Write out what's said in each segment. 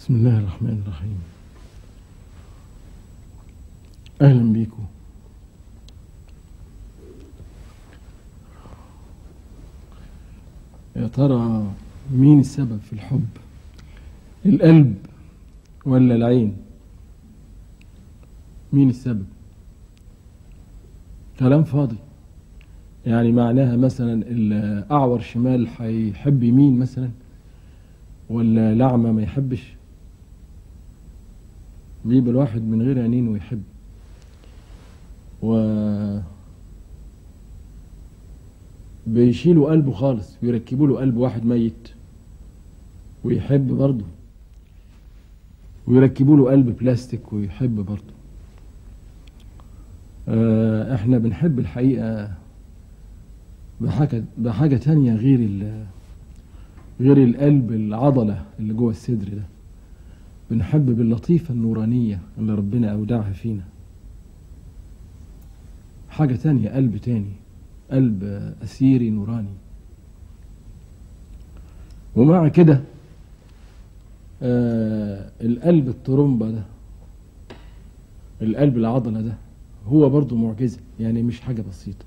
بسم الله الرحمن الرحيم أهلا بيكم يا ترى مين السبب في الحب القلب ولا العين مين السبب كلام فاضي يعني معناها مثلا الأعور شمال هيحب يمين مثلا ولا الأعمى ما يحبش بيبقى الواحد من غير عينين ويحب و بيشيلوا قلبه خالص ويركبوا له قلب واحد ميت ويحب برضه ويركبوا له قلب بلاستيك ويحب برضه آه احنا بنحب الحقيقة بحاجة بحاجة تانية غير ال غير القلب العضلة اللي جوه الصدر ده بنحب باللطيفة النورانية اللي ربنا أودعها فينا حاجة تانية قلب تاني قلب أسيري نوراني ومع كده آه القلب الطرمبة ده القلب العضلة ده هو برضو معجزة يعني مش حاجة بسيطة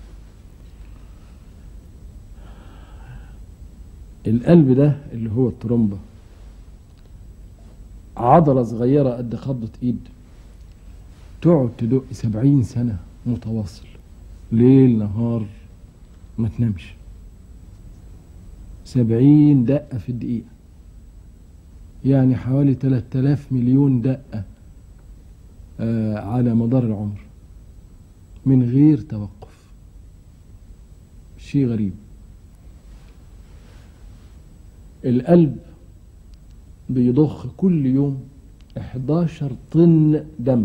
القلب ده اللي هو الترومبة عضلة صغيرة قد خبطة ايد تقعد تدق سبعين سنة متواصل ليل نهار ما تنامش سبعين دقة في الدقيقة يعني حوالي تلات آلاف مليون دقة آه على مدار العمر من غير توقف شيء غريب القلب بيضخ كل يوم 11 طن دم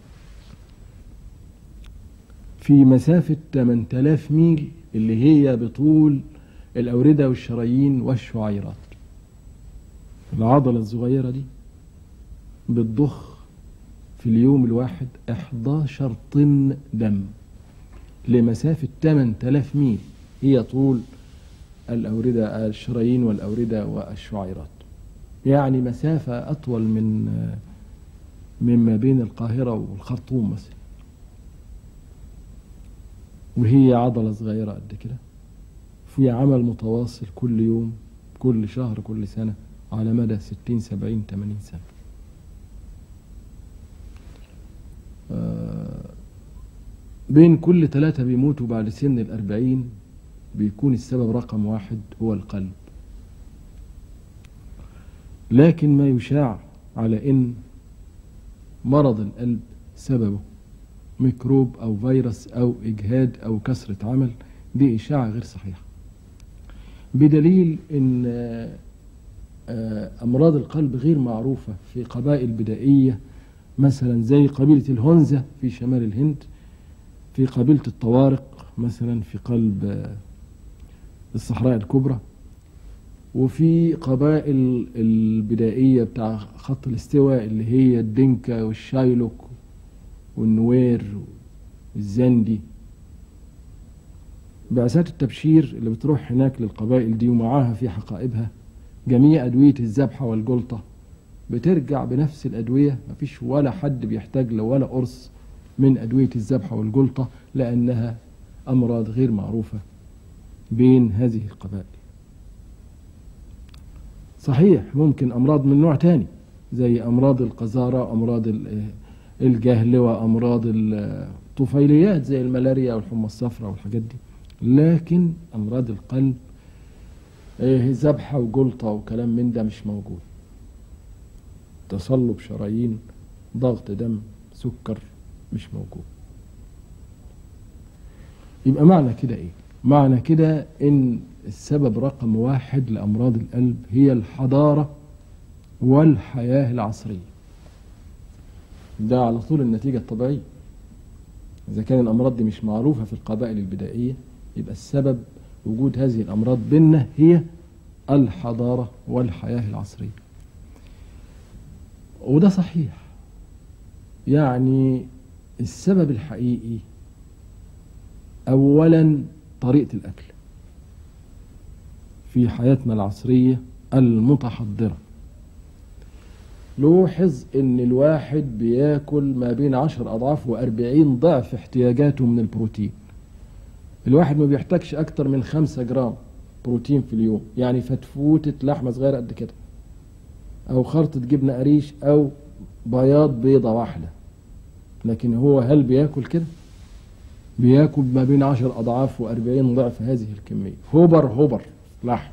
في مسافة 8000 ميل اللي هي بطول الأوردة والشرايين والشعيرات العضلة الصغيرة دي بتضخ في اليوم الواحد 11 طن دم لمسافة 8000 ميل هي طول الأوردة الشرايين والأوردة والشعيرات يعني مسافة أطول من مما بين القاهرة والخرطوم مثلا وهي عضلة صغيرة قد كده في عمل متواصل كل يوم كل شهر كل سنة على مدى ستين سبعين تمانين سنة بين كل ثلاثة بيموتوا بعد سن الأربعين بيكون السبب رقم واحد هو القلب لكن ما يشاع على ان مرض القلب سببه ميكروب او فيروس او اجهاد او كسرة عمل دي اشاعة غير صحيحة بدليل ان امراض القلب غير معروفة في قبائل بدائية مثلا زي قبيلة الهنزة في شمال الهند في قبيلة الطوارق مثلا في قلب الصحراء الكبرى وفي قبائل البدائية بتاع خط الاستواء اللي هي الدنكا والشايلوك والنوير والزندي بعثات التبشير اللي بتروح هناك للقبائل دي ومعاها في حقائبها جميع أدوية الذبحة والجلطة بترجع بنفس الأدوية مفيش ولا حد بيحتاج له ولا قرص من أدوية الذبحة والجلطة لأنها أمراض غير معروفة بين هذه القبائل صحيح ممكن أمراض من نوع تاني زي أمراض القذارة أمراض الجهل وأمراض الطفيليات زي الملاريا والحمى الصفراء والحاجات دي لكن أمراض القلب ذبحة وجلطة وكلام من ده مش موجود تصلب شرايين ضغط دم سكر مش موجود يبقى معنى كده ايه معنى كده ان السبب رقم واحد لامراض القلب هي الحضاره والحياه العصريه ده على طول النتيجه الطبيعيه اذا كان الامراض دي مش معروفه في القبائل البدائيه يبقى السبب وجود هذه الامراض بيننا هي الحضاره والحياه العصريه وده صحيح يعني السبب الحقيقي اولا طريقه الاكل في حياتنا العصريه المتحضره لوحظ ان الواحد بياكل ما بين عشر اضعاف واربعين ضعف احتياجاته من البروتين الواحد ما بيحتاجش اكتر من خمسة جرام بروتين في اليوم يعني فتفوتة لحمة صغيرة قد كده او خرطة جبنة قريش او بياض بيضة واحدة لكن هو هل بياكل كده بياكل ما بين عشر اضعاف واربعين ضعف هذه الكمية هوبر هوبر لحم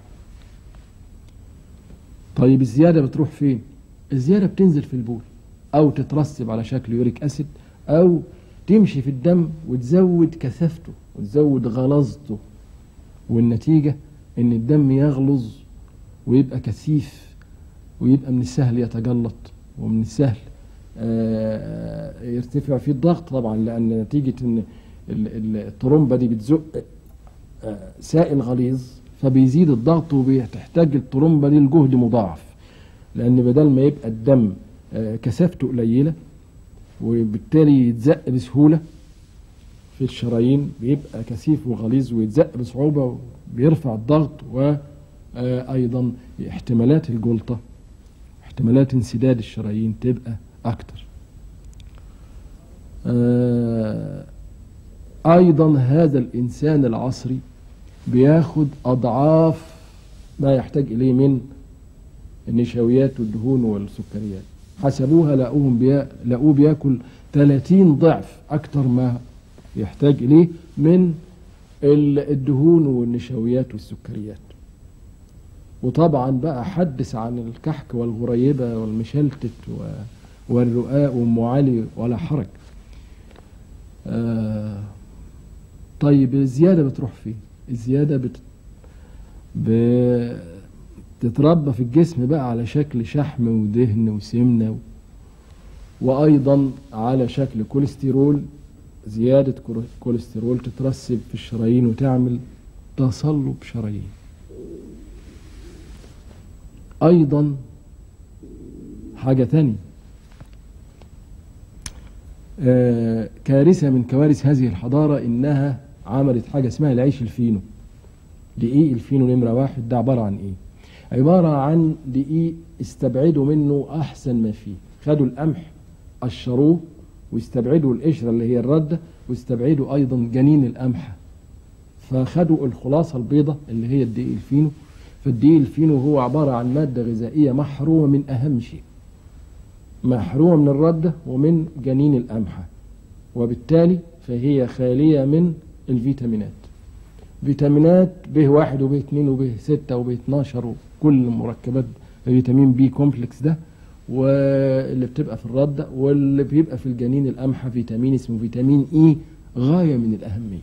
طيب الزيادة بتروح فين الزيادة بتنزل في البول او تترسب على شكل يوريك اسيد او تمشي في الدم وتزود كثافته وتزود غلظته والنتيجة ان الدم يغلظ ويبقى كثيف ويبقى من السهل يتجلط ومن السهل آه، يرتفع فيه الضغط طبعا لان نتيجة ان ال- ال- الطرمبة دي بتزق آه، سائل غليظ فبيزيد الضغط وبتحتاج الطرمبة دي لجهد مضاعف لان بدل ما يبقى الدم آه، كثافته قليلة وبالتالي يتزق بسهولة في الشرايين بيبقى كثيف وغليظ ويتزق بصعوبة بيرفع الضغط وأيضا احتمالات الجلطة احتمالات انسداد الشرايين تبقى أكتر آه، أيضا هذا الإنسان العصري بياخد أضعاف ما يحتاج إليه من النشويات والدهون والسكريات حسبوها لقوهم بيا لقوه بياكل 30 ضعف أكتر ما يحتاج إليه من ال- الدهون والنشويات والسكريات وطبعا بقى حدث عن الكحك والغريبة والمشلتت و- والرقاق وام علي ولا حرج آه طيب الزيادة بتروح فين الزيادة بت... بتتربى في الجسم بقى على شكل شحم ودهن وسمنة و... وأيضا على شكل كوليسترول زيادة كولو- كوليسترول تترسب في الشرايين وتعمل تصلب شرايين أيضا حاجة تانية آه، كارثة من كوارث هذه الحضارة إنها عملت حاجة اسمها العيش الفينو دقيق الفينو نمرة واحد ده عبارة عن إيه؟ عبارة عن دقيق استبعدوا منه أحسن ما فيه خدوا القمح قشروه واستبعدوا القشرة اللي هي الردة واستبعدوا أيضا جنين القمح فخدوا الخلاصة البيضة اللي هي الدقيق الفينو فالدقيق الفينو هو عبارة عن مادة غذائية محرومة من أهم شيء محرومة من الردة ومن جنين القمحة وبالتالي فهي خالية من الفيتامينات فيتامينات ب واحد وب اتنين وب ستة وب 12 وكل مركبات فيتامين بي كومبلكس ده واللي بتبقى في الردة واللي بيبقى في الجنين القمحة فيتامين اسمه فيتامين اي غاية من الأهمية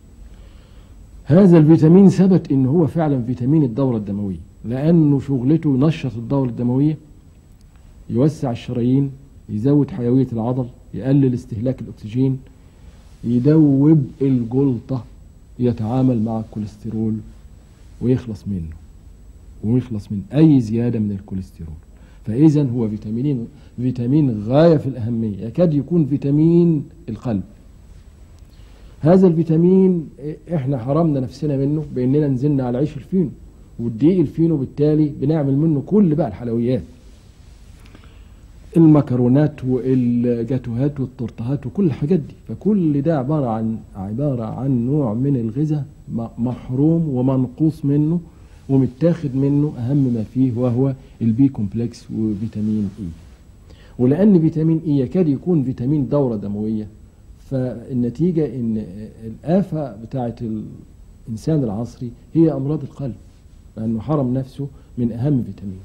هذا الفيتامين ثبت ان هو فعلا فيتامين الدورة الدموية لأنه شغلته ينشط الدورة الدموية يوسع الشرايين يزود حيوية العضل يقلل استهلاك الأكسجين يدوب الجلطة يتعامل مع الكوليسترول ويخلص منه ويخلص من أي زيادة من الكوليسترول فإذا هو فيتامين فيتامين غاية في الأهمية يكاد يكون فيتامين القلب هذا الفيتامين احنا حرمنا نفسنا منه باننا نزلنا على العيش الفينو والدقيق الفينو بالتالي بنعمل منه كل بقى الحلويات المكرونات والجاتوهات والتورتهات وكل الحاجات دي فكل ده عبارة عن عبارة عن نوع من الغذاء م- محروم ومنقوص منه ومتاخد منه أهم ما فيه وهو البي كومبلكس وفيتامين إي ولأن فيتامين إي يكاد يكون فيتامين دورة دموية فالنتيجة إن الآفة بتاعة الإنسان العصري هي أمراض القلب لأنه حرم نفسه من أهم فيتامين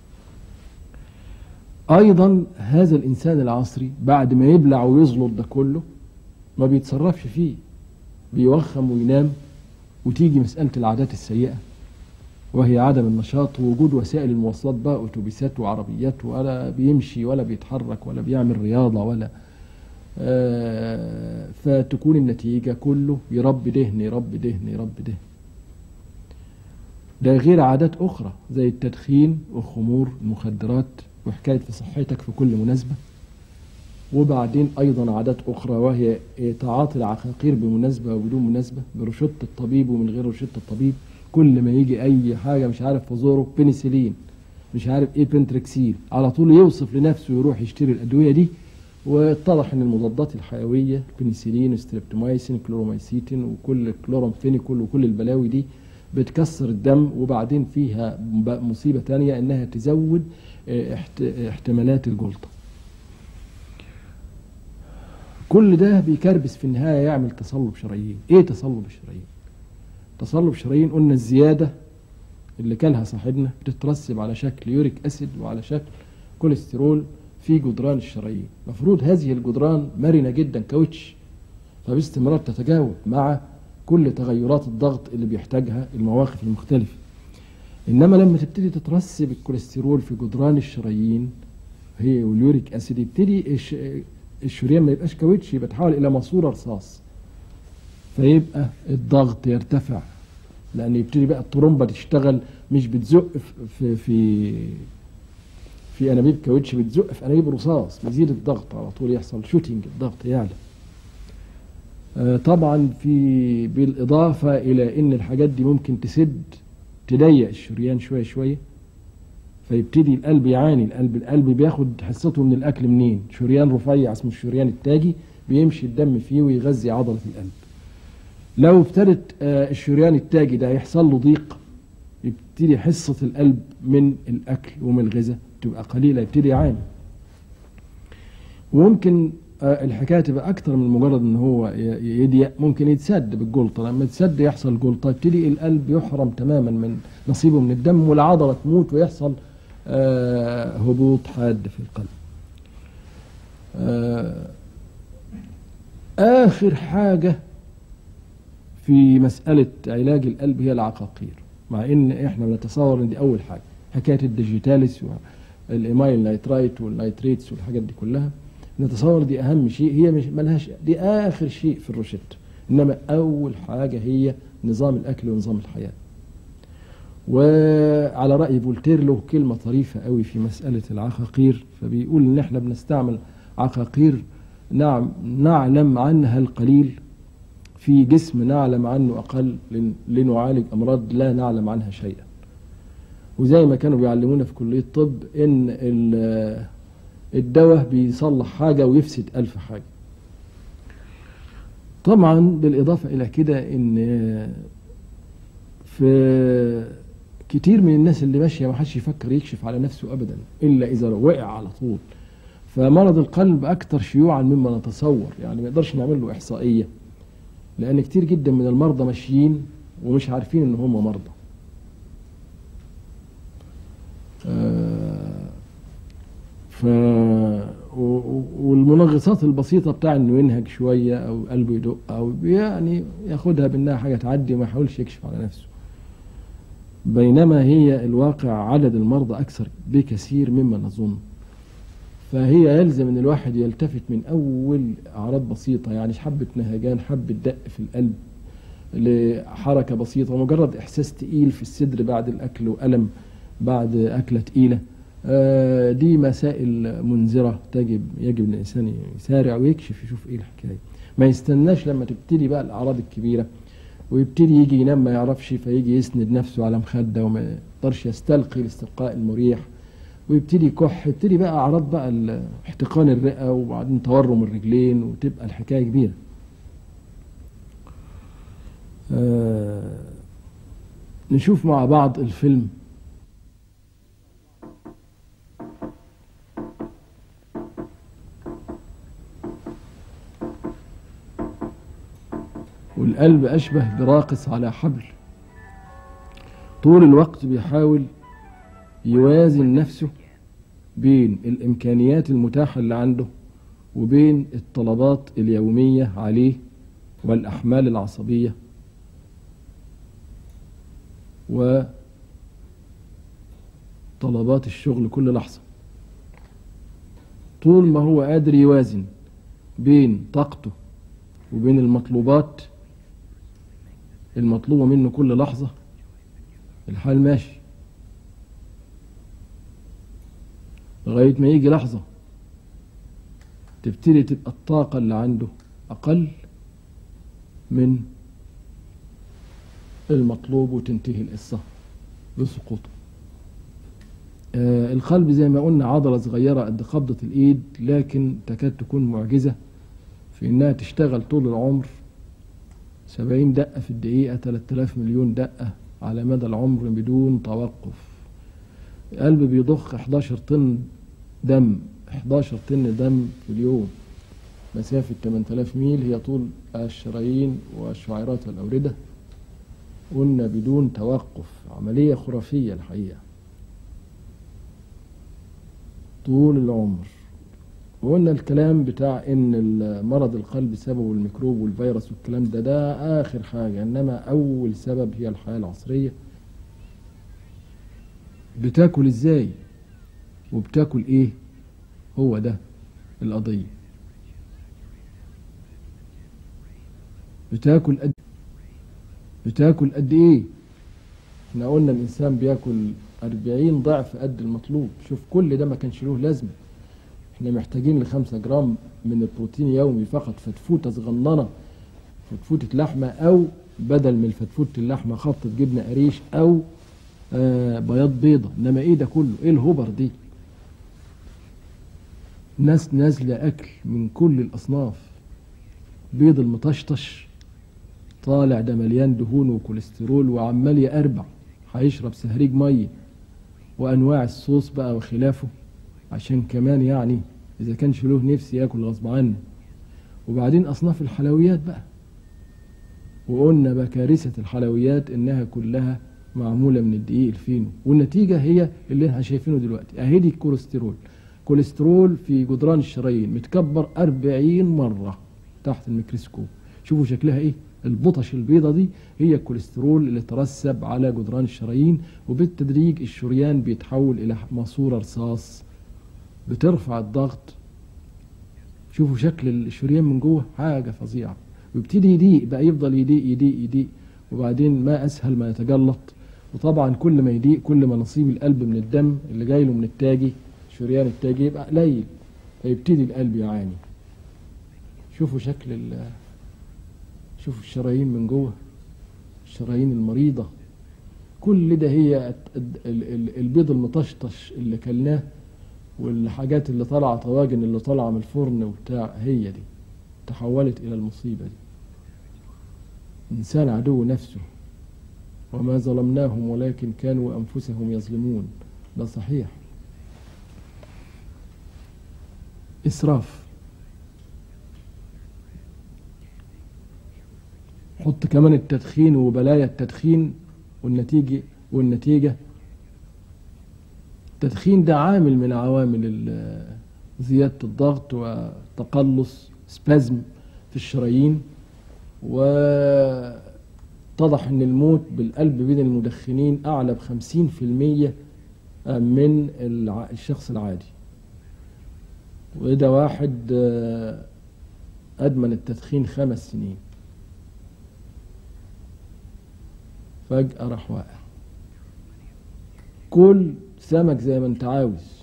أيضا هذا الإنسان العصري بعد ما يبلع ويزلط ده كله ما بيتصرفش فيه بيوخم وينام وتيجي مسألة العادات السيئة وهي عدم النشاط ووجود وسائل المواصلات بقى أتوبيسات وعربيات ولا بيمشي ولا بيتحرك ولا بيعمل رياضة ولا آه، فتكون النتيجة كله يرب دهن يرب دهن يرب دهن ده غير عادات أخرى زي التدخين والخمور المخدرات وحكاية في صحتك في كل مناسبة وبعدين أيضا عادات أخرى وهي تعاطي العقاقير بمناسبة وبدون مناسبة برشدة الطبيب ومن غير رشدة الطبيب كل ما يجي أي حاجة مش عارف في زوره بنسلين مش عارف ايه بنتركسيل على طول يوصف لنفسه يروح يشتري الادويه دي واتضح ان المضادات الحيويه بنسلين ستريبتومايسين كلورومايسيتين وكل كلورامفينيكول وكل البلاوي دي بتكسر الدم وبعدين فيها مصيبه تانية انها تزود احتمالات الجلطه كل ده بيكربس في النهايه يعمل تصلب شرايين ايه تصلب الشرايين تصلب شرايين قلنا الزياده اللي كلها صاحبنا بتترسب على شكل يوريك اسيد وعلى شكل كوليسترول في جدران الشرايين المفروض هذه الجدران مرنه جدا كاوتش فباستمرار تتجاوب مع كل تغيرات الضغط اللي بيحتاجها المواقف المختلفه انما لما تبتدي تترسب الكوليسترول في جدران الشرايين هي واليوريك اسيد يبتدي الشريان ما يبقاش كاوتش يبقى تحول الى ماسوره رصاص فيبقى الضغط يرتفع لان يبتدي بقى الطرمبه تشتغل مش بتزق في في في انابيب كاوتش بتزق في انابيب رصاص بيزيد الضغط على طول يحصل شوتنج الضغط يعلى آه طبعا في بالاضافه الى ان الحاجات دي ممكن تسد تضيق الشريان شويه شويه فيبتدي القلب يعاني القلب القلب بياخد حصته من الاكل منين شريان رفيع اسمه الشريان التاجي بيمشي الدم فيه ويغذي عضله القلب لو ابتدت آه الشريان التاجي ده يحصل له ضيق يبتدي حصة القلب من الأكل ومن الغذاء تبقى قليلة يبتدي يعاني وممكن آه الحكاية تبقى أكتر من مجرد إن هو يضيق ممكن يتسد بالجلطة لما يتسد يحصل جلطة يبتدي القلب يحرم تماما من نصيبه من الدم والعضلة تموت ويحصل آه هبوط حاد في القلب آخر حاجة في مسألة علاج القلب هي العقاقير مع ان احنا بنتصور ان دي اول حاجة حكاية الديجيتاليس والايمايل نايترايت والنايتريتس والحاجات دي كلها نتصور دي اهم شيء هي مش ملهاش دي اخر شيء في الروشتة انما اول حاجة هي نظام الاكل ونظام الحياة وعلى رأي فولتير له كلمة طريفة قوي في مسألة العقاقير فبيقول ان احنا بنستعمل عقاقير نعم نعلم عنها القليل في جسم نعلم عنه أقل لنعالج أمراض لا نعلم عنها شيئا وزي ما كانوا بيعلمونا في كلية الطب إن الدواء بيصلح حاجة ويفسد ألف حاجة طبعا بالإضافة إلى كده إن في كتير من الناس اللي ماشية ما حدش يفكر يكشف على نفسه أبدا إلا إذا وقع على طول فمرض القلب أكثر شيوعا مما نتصور يعني ما نقدرش نعمل له إحصائية لأن كتير جدا من المرضى ماشيين ومش عارفين إن هم مرضى. آه ف والمنغصات البسيطة بتاع إنه ينهج شوية أو قلبه يدق أو يعني ياخدها بأنها حاجة تعدي وما يحاولش يكشف على نفسه. بينما هي الواقع عدد المرضى أكثر بكثير مما نظن. فهي يلزم ان الواحد يلتفت من اول اعراض بسيطه يعني حبه نهجان حبه دق في القلب لحركه بسيطه مجرد احساس تقيل في الصدر بعد الاكل والم بعد اكله تقيله دي مسائل منذره تجب يجب الانسان يسارع ويكشف يشوف ايه الحكايه ما يستناش لما تبتدي بقى الاعراض الكبيره ويبتدي يجي ينام ما يعرفش فيجي يسند نفسه على مخده وما يقدرش يستلقي الاستلقاء المريح ويبتدي يكح يبتدي بقى اعراض بقى احتقان الرئه وبعدين تورم الرجلين وتبقى الحكايه كبيره آه نشوف مع بعض الفيلم والقلب أشبه براقص على حبل طول الوقت بيحاول يوازن نفسه بين الإمكانيات المتاحة اللي عنده وبين الطلبات اليومية عليه والأحمال العصبية وطلبات الشغل كل لحظة طول ما هو قادر يوازن بين طاقته وبين المطلوبات المطلوبة منه كل لحظة الحال ماشي لغاية ما يجي لحظة تبتدي تبقى الطاقة اللي عنده أقل من المطلوب وتنتهي القصة بسقوطه آه القلب زي ما قلنا عضلة صغيرة قد قبضة الإيد لكن تكاد تكون معجزة في إنها تشتغل طول العمر سبعين دقة في الدقيقة 3000 مليون دقة على مدى العمر بدون توقف القلب بيضخ 11 طن دم 11 طن دم في اليوم مسافة 8000 ميل هي طول الشرايين والشعيرات والأوردة قلنا بدون توقف عملية خرافية الحقيقة طول العمر وقلنا الكلام بتاع ان مرض القلب سببه الميكروب والفيروس والكلام ده ده اخر حاجة انما اول سبب هي الحياة العصرية بتاكل ازاي وبتاكل ايه هو ده القضية بتاكل قد بتاكل قد ايه احنا قلنا الانسان بياكل أربعين ضعف قد المطلوب شوف كل ده ما كانش له لازمة احنا محتاجين لخمسة جرام من البروتين يومي فقط فتفوتة صغننة فتفوتة لحمة أو بدل من فتفوتة اللحمة خبطة جبنة قريش أو آه بياض بيضة إنما إيه ده كله إيه الهبر دي ناس نازلة أكل من كل الأصناف بيض المطشطش طالع ده مليان دهون وكوليسترول وعمال يقربع هيشرب سهريج ميه وانواع الصوص بقى وخلافه عشان كمان يعني اذا كانش له نفس ياكل غصب عنه وبعدين اصناف الحلويات بقى وقلنا بقى كارثه الحلويات انها كلها معموله من الدقيق الفينو والنتيجه هي اللي احنا شايفينه دلوقتي اهدي الكوليسترول كوليسترول في جدران الشرايين متكبر 40 مره تحت الميكروسكوب شوفوا شكلها ايه البطش البيضة دي هي الكوليسترول اللي ترسب على جدران الشرايين وبالتدريج الشريان بيتحول إلى ماسورة رصاص بترفع الضغط شوفوا شكل الشريان من جوه حاجة فظيعة ويبتدي يضيق بقى يفضل يضيق يضيق يضيق وبعدين ما أسهل ما يتجلط وطبعا كل ما يضيق كل ما نصيب القلب من الدم اللي جاي له من التاجي شريان التاجي يبقى قليل فيبتدي القلب يعاني شوفوا شكل ال شوفوا الشرايين من جوه الشرايين المريضة كل ده هي البيض المطشطش اللي كلناه والحاجات اللي طالعة طواجن اللي طالعة من الفرن وبتاع هي دي تحولت إلى المصيبة دي إنسان عدو نفسه وما ظلمناهم ولكن كانوا أنفسهم يظلمون ده صحيح إسراف حط كمان التدخين وبلايا التدخين والنتيجة والنتيجة التدخين ده عامل من عوامل زيادة الضغط وتقلص سبازم في الشرايين واتضح ان الموت بالقلب بين المدخنين اعلى بخمسين في المية من الشخص العادي وده واحد ادمن التدخين خمس سنين فجأة راح واقع كل سمك زي ما انت عاوز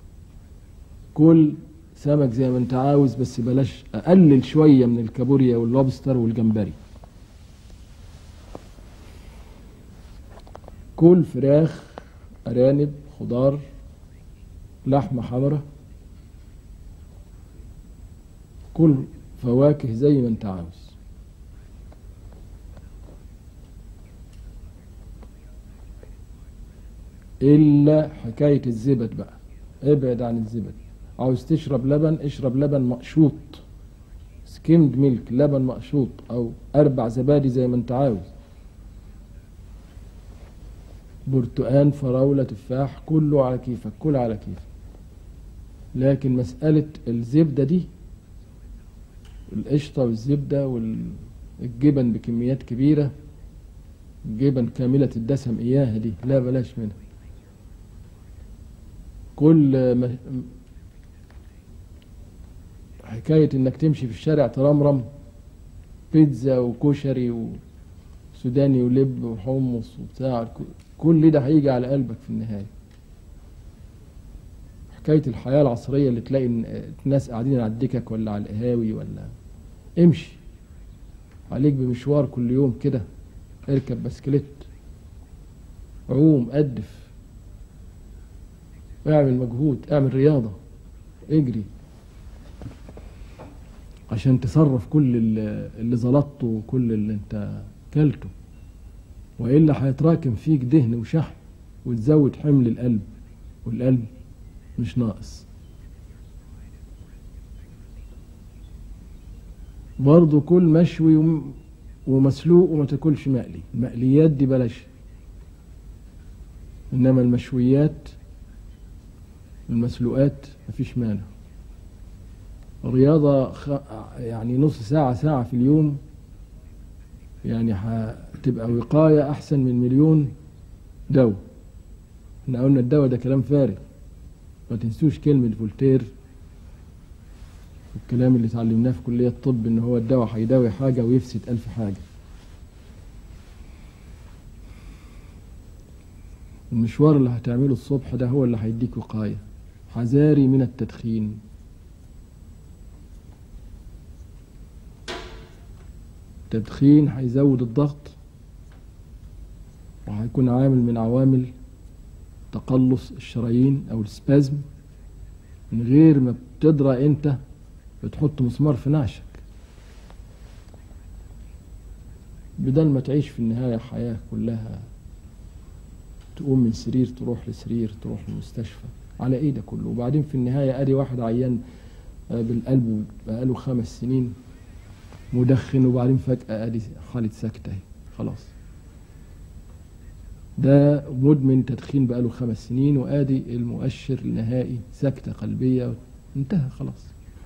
كل سمك زي ما انت عاوز بس بلاش اقلل شوية من الكابوريا واللوبستر والجمبري كل فراخ ارانب خضار لحمة حمرا كل فواكه زي ما انت عاوز إلا حكاية الزبد بقى ابعد عن الزبد عاوز تشرب لبن اشرب لبن مقشوط سكيمد ميلك لبن مقشوط أو أربع زبادي زي ما أنت عاوز برتقان فراولة تفاح كله على كيفك كل على كيفك لكن مسألة الزبدة دي القشطة والزبدة والجبن بكميات كبيرة جبن كاملة الدسم إياها دي لا بلاش منها كل ما حكاية انك تمشي في الشارع ترمرم بيتزا وكشري وسوداني ولب وحمص وبتاع كل ده هيجي على قلبك في النهاية حكاية الحياة العصرية اللي تلاقي الناس قاعدين على الدكك ولا على القهاوي ولا امشي عليك بمشوار كل يوم كده اركب بسكليت عوم قدف اعمل مجهود اعمل رياضة اجري عشان تصرف كل اللي اللي زلطته وكل اللي انت كلته والا هيتراكم فيك دهن وشحم وتزود حمل القلب والقلب مش ناقص برضه كل مشوي وم- ومسلوق وما تاكلش مقلي المقليات دي بلاش انما المشويات المسلوقات مفيش مانع رياضة خ... يعني نص ساعة ساعة في اليوم يعني هتبقى وقاية أحسن من مليون دواء احنا قلنا الدواء ده كلام فارغ ما تنسوش كلمة فولتير الكلام اللي اتعلمناه في كلية الطب ان هو الدواء هيداوي حاجة ويفسد ألف حاجة المشوار اللي هتعمله الصبح ده هو اللي هيديك وقاية حذاري من التدخين التدخين هيزود الضغط وهيكون عامل من عوامل تقلص الشرايين او السبازم من غير ما بتدرى انت بتحط مسمار في نعشك بدل ما تعيش في النهاية حياة كلها تقوم من سرير تروح لسرير تروح المستشفى على ايه ده كله وبعدين في النهاية ادي واحد عيان آه، بالقلب بقاله خمس سنين مدخن وبعدين فجأة ادي حالة سكتة اهي خلاص ده مدمن تدخين بقاله خمس سنين وادي المؤشر النهائي سكتة قلبية انتهى خلاص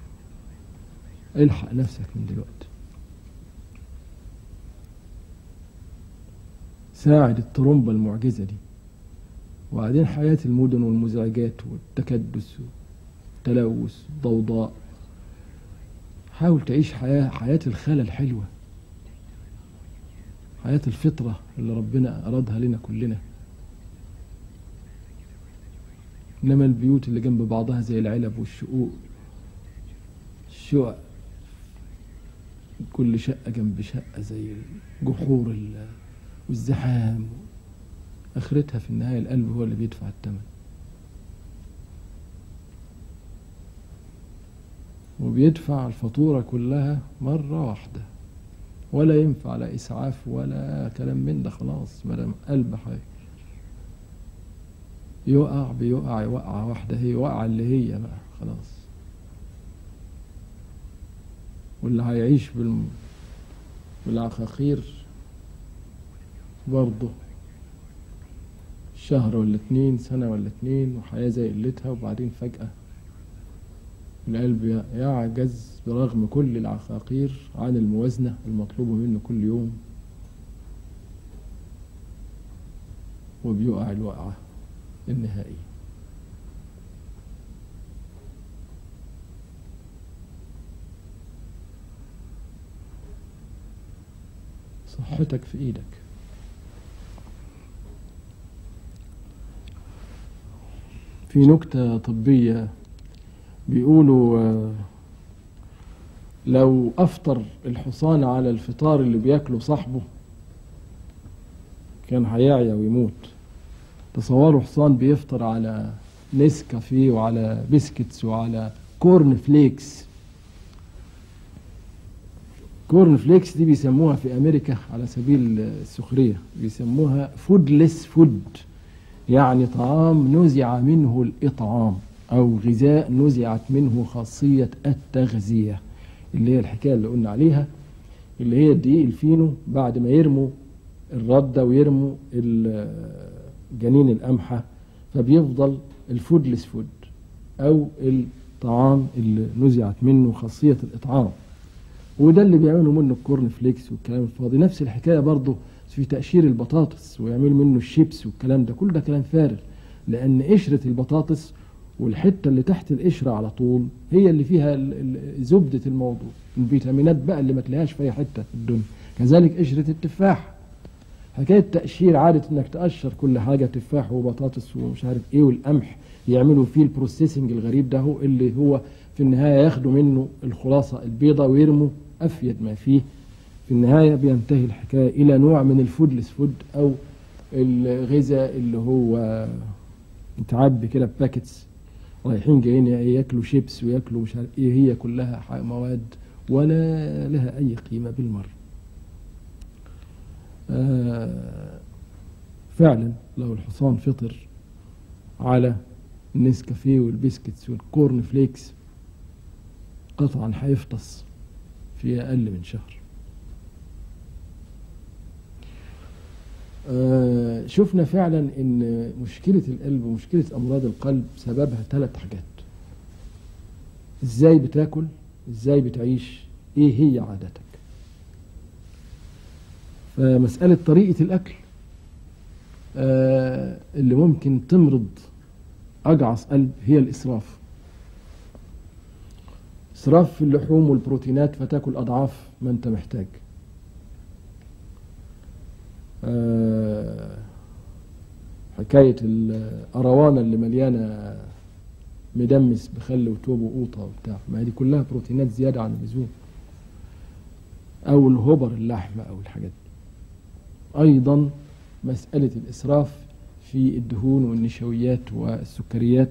الحق نفسك من دلوقتي ساعد الترومبة المعجزة دي وبعدين حياة المدن والمزعجات والتكدس والتلوث ضوضاء حاول تعيش حياة حياة الخالة الحلوة حياة الفطرة اللي ربنا أرادها لنا كلنا إنما البيوت اللي جنب بعضها زي العلب والشقوق الشقق كل شقة جنب شقة زي الجحور ال- والزحام آخرتها في النهاية القلب هو اللي بيدفع الثمن وبيدفع الفاتورة كلها مرة واحدة ولا ينفع لا إسعاف ولا كلام من ده خلاص مادام قلب حي يقع بيقع وقعة واحدة هي وقعة اللي هي بقى خلاص واللي هيعيش بالم... بالعقاقير برضه شهر ولا اتنين سنة ولا اتنين وحياة زي قلتها وبعدين فجأة القلب يعجز برغم كل العقاقير عن الموازنة المطلوبة منه كل يوم وبيقع الوقعة النهائية صحتك في ايدك في نكتة طبية بيقولوا آه، لو أفطر الحصان على الفطار اللي بياكله صاحبه كان هيعيا ويموت تصوروا حصان بيفطر على نسكافيه وعلى بسكتس وعلى كورن فليكس كورن فليكس دي بيسموها في أمريكا على سبيل السخرية بيسموها فودلس فود يعني طعام نزع منه الإطعام أو غذاء نزعت منه خاصية التغذية اللي هي الحكاية اللي قلنا عليها اللي هي الدقيق الفينو بعد ما يرموا الردة ويرموا ال- جنين القمحة فبيفضل الفودلس فود أو الطعام اللي نزعت منه خاصية الإطعام وده اللي بيعملوا منه الكورن فليكس والكلام الفاضي نفس الحكاية برضه في تقشير البطاطس ويعملوا منه الشيبس والكلام ده كل ده كلام فارغ لأن قشرة البطاطس والحتة اللي تحت القشرة على طول هي اللي فيها ال- ال- زبدة الموضوع الفيتامينات بقى اللي ما تلاقيهاش في أي حتة في الدنيا كذلك قشرة التفاح حكاية تقشير عادة انك تقشر كل حاجة تفاح وبطاطس ومش عارف ايه والقمح يعملوا فيه البروسيسنج الغريب ده هو اللي هو في النهاية ياخدوا منه الخلاصة البيضة ويرموا أفيد ما فيه في النهاية بينتهي الحكاية إلى نوع من الفودلس فود أو الغذاء اللي هو متعبي كده بباكتس رايحين جايين ياكلوا شيبس وياكلوا مش عارف ايه هي كلها ح- مواد ولا لها اي قيمه بالمره آه فعلا لو الحصان فطر على النسكافيه والبسكتس والكورن فليكس قطعا هيفطس في اقل من شهر آه، شفنا فعلا ان مشكلة القلب ومشكلة امراض القلب سببها ثلاث حاجات ازاي بتاكل ازاي بتعيش ايه هي عاداتك فمسألة طريقة الاكل آه، اللي ممكن تمرض اجعص قلب هي الاسراف اسراف في اللحوم والبروتينات فتاكل اضعاف ما انت محتاج آه، حكاية الأروانة اللي مليانة مدمس بخل وتوب وقوطة وبتاع ما هي دي كلها بروتينات زيادة عن اللزوم أو الهبر اللحمة أو الحاجات دي أيضا مسألة الإسراف في الدهون والنشويات والسكريات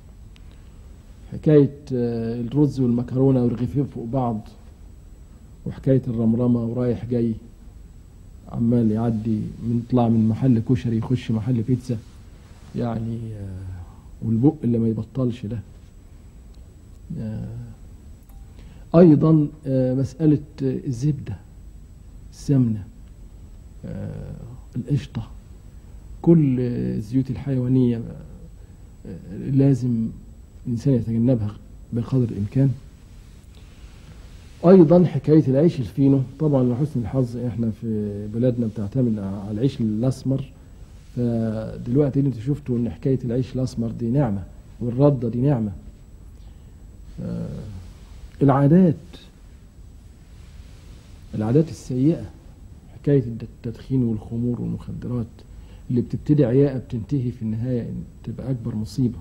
حكاية آه، الرز والمكرونة والرغيفين فوق بعض وحكاية الرمرمة ورايح جاي عمال يعدي من يطلع من محل كشري يخش محل بيتزا يعني آه، والبق اللي ما يبطلش ده آه، ايضا آه، مسألة آه، الزبدة السمنة آه، القشطة كل آه، الزيوت الحيوانية آه، لازم الإنسان يتجنبها بقدر الإمكان ايضا حكايه العيش الفينو طبعا لحسن الحظ احنا في بلادنا بتعتمد على العيش الاسمر فدلوقتي انتوا شفتوا ان حكايه العيش الاسمر دي نعمه والرده دي نعمه آه، العادات العادات السيئه حكايه التدخين والخمور والمخدرات اللي بتبتدي عياء بتنتهي في النهايه إن تبقى اكبر مصيبه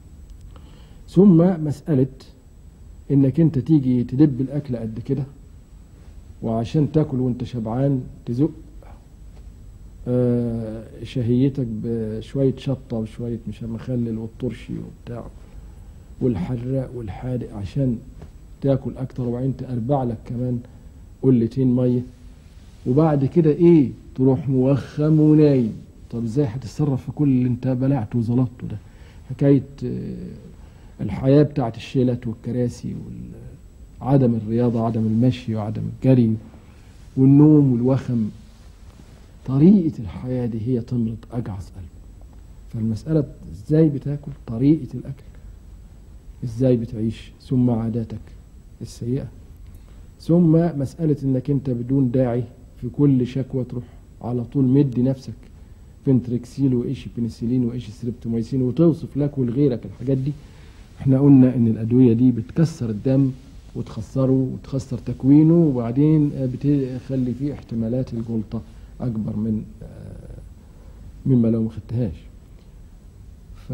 ثم مساله انك انت تيجي تدب الاكل قد كده وعشان تاكل وانت شبعان تزق آه، شهيتك بشوية شطة وشوية مش مخلل والطرشي وبتاع والحراق والحادق عشان تاكل اكتر وبعدين تقربع لك كمان قلتين مية وبعد كده ايه تروح موخم ونايم طب ازاي هتتصرف في كل اللي انت بلعته وزلطته ده حكاية آه، الحياة بتاعت الشيلات والكراسي وعدم الرياضة عدم المشي وعدم الجري والنوم والوخم طريقة الحياة دي هي تمرض أجعص قلب فالمسألة ازاي بتاكل طريقة الأكل ازاي بتعيش ثم عاداتك السيئة ثم مسألة انك انت بدون داعي في كل شكوى تروح على طول مدي نفسك فنتريكسيل وايش بنسلين وايش ستريبتوميسين وتوصف لك ولغيرك الحاجات دي احنا قلنا ان الادويه دي بتكسر الدم وتخسره وتخسر تكوينه وبعدين بتخلي فيه احتمالات الجلطه اكبر من آه، مما لو ما خدتهاش ف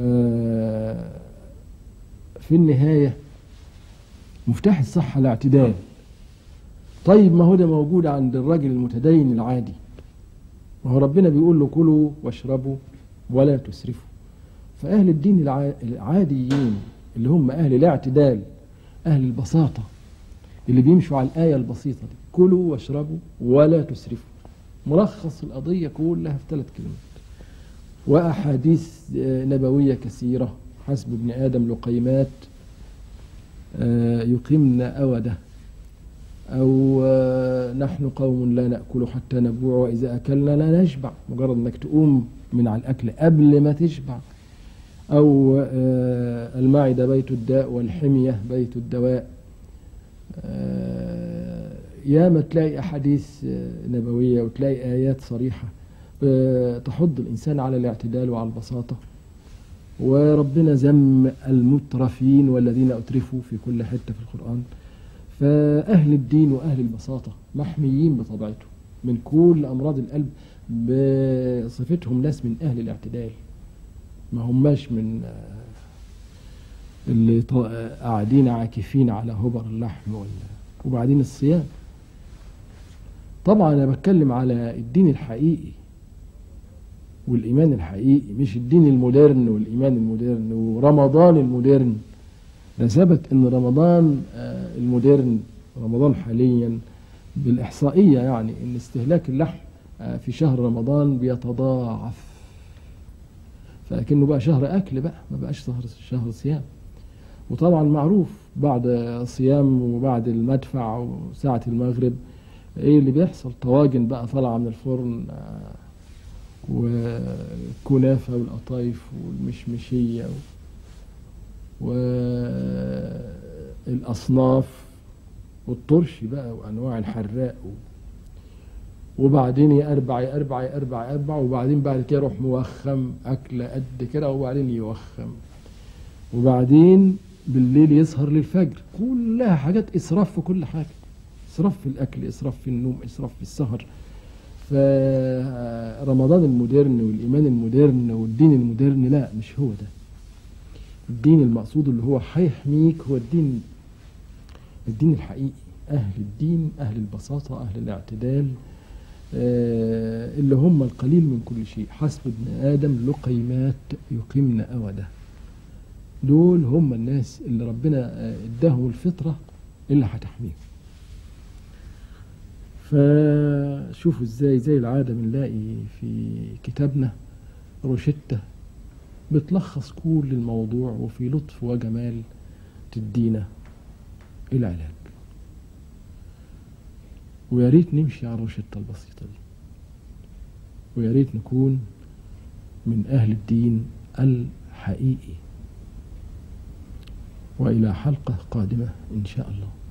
في النهايه مفتاح الصحه الاعتدال طيب ما هو ده موجود عند الراجل المتدين العادي ما هو ربنا بيقول له كلوا واشربوا ولا تسرفوا فأهل الدين الع- العاديين اللي هم أهل الاعتدال أهل البساطة اللي بيمشوا على الآية البسيطة دي كلوا واشربوا ولا تسرفوا ملخص القضية كلها في ثلاث كلمات وأحاديث آه، نبوية كثيرة حسب ابن آدم لقيمات آه، يقيمن أوده أو آه، نحن قوم لا نأكل حتى نجوع وإذا أكلنا لا نشبع مجرد أنك تقوم من على الأكل قبل ما تشبع أو آه، المعدة بيت الداء والحمية بيت الدواء آه، ياما تلاقي أحاديث آه، نبوية وتلاقي آيات صريحة آه، تحض الإنسان على الاعتدال وعلى البساطة وربنا ذم المترفين والذين أترفوا في كل حتة في القرآن فأهل الدين وأهل البساطة محميين بطبيعتهم من كل أمراض القلب بصفتهم ناس من أهل الاعتدال ما هماش من آه، اللي ط- آه، قاعدين عاكفين على هبر اللحم ولا وبعدين الصيام طبعا أنا بتكلم على الدين الحقيقي والإيمان الحقيقي مش الدين المودرن والإيمان المودرن ورمضان المودرن ده ثبت إن رمضان آه، المودرن رمضان حاليا بالإحصائية يعني إن استهلاك اللحم آه، في شهر رمضان بيتضاعف فلكنه بقى شهر أكل بقى ما بقاش شهر شهر صيام وطبعا معروف بعد صيام وبعد المدفع وساعة المغرب ايه اللي بيحصل طواجن بقى طالعة من الفرن آه، وكنافة والقطايف والمشمشية والأصناف والطرش بقى وأنواع الحراق وبعدين يأربع يأربع يأربع يأربع وبعدين بعد كده يروح موخم أكلة قد كده وبعدين يوخم وبعدين بالليل يسهر للفجر كلها حاجات إسراف في كل حاجة إسراف في الأكل إسراف في النوم إسراف في السهر فرمضان المودرن والإيمان المودرن والدين المودرن لا مش هو ده الدين المقصود اللي هو هيحميك هو الدين الدين الحقيقي أهل الدين أهل البساطة أهل الاعتدال آه، اللي هم القليل من كل شيء حسب ابن آدم لقيمات يقيمن أوده دول هم الناس اللي ربنا آه، اداهم الفطرة اللي هتحميهم فشوفوا ازاي زي العادة بنلاقي في كتابنا روشتة بتلخص كل الموضوع وفي لطف وجمال تدينا العلاج ويا ريت نمشي على الروشتة البسيطة دي ويا ريت نكون من أهل الدين الحقيقي وإلى حلقة قادمة إن شاء الله